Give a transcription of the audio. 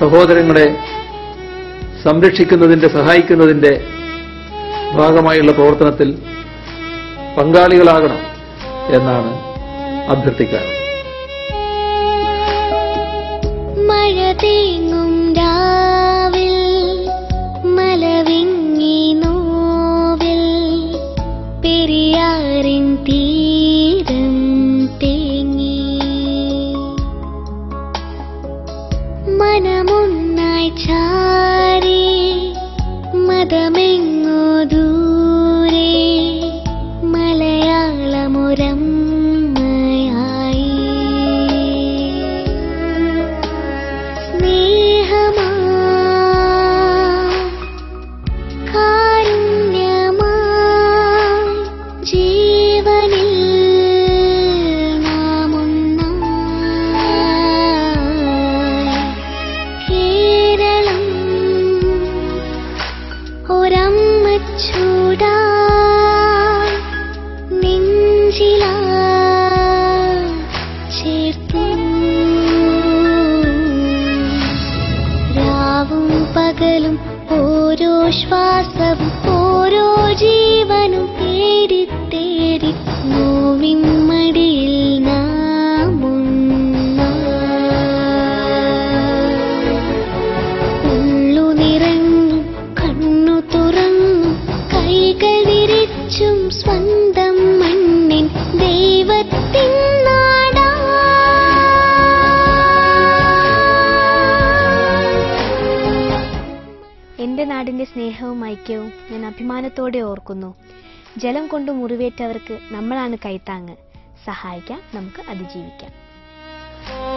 സഹോദരങ്ങളെ സംരക്ഷിക്കുന്നതിന്റെ സഹായിക്കുന്നതിന്റെ ഭാഗമായുള്ള പ്രവർത്തനത്തിൽ പങ്കാളികളാകണം എന്നാണ് അഭ്യർത്ഥിക്കാറ് മഴ തേങ്ങും രാവിൽ മലവിങ്ങി നോവിൽ പെരിയാറിൻ തീരം തേങ്ങി മനമൊന്നായി ചാരി മതമെങ്ങോ ദൂരെ മലയാളമുരമ്മയായി സ്നേഹമാ കാരുണ്യമായി ജീവനിൽ നാം ഒന്നായി കേരളം ഒരമ്മ ചൂടാ നെഞ്ചിലാ ചേർത്തു രാവും പകലും ഓരോ ശ്വാസവും ഓരോ ജീവനും തേടി തേടി നോവിൻ മടിയിൽ നാം ഒന്നായി. ഉള്ളു നിറഞ്ഞു കണ്ണു തുറന്നു കൈകൾ വിരിച്ചും സ്വന്തം മണ്ണിൻ ദൈവത്തിൻ നാടാ എന്റെ നാടിന്റെ സ്നേഹവും ഐക്യവും ഞാൻ അഭിമാനത്തോടെ ഓർക്കുന്നു ജലം കൊണ്ട് മുറിവേറ്റവർക്ക് നമ്മളാണ് കൈത്താങ്ങ് സഹായിക്കാം നമുക്ക് അതിജീവിക്കാം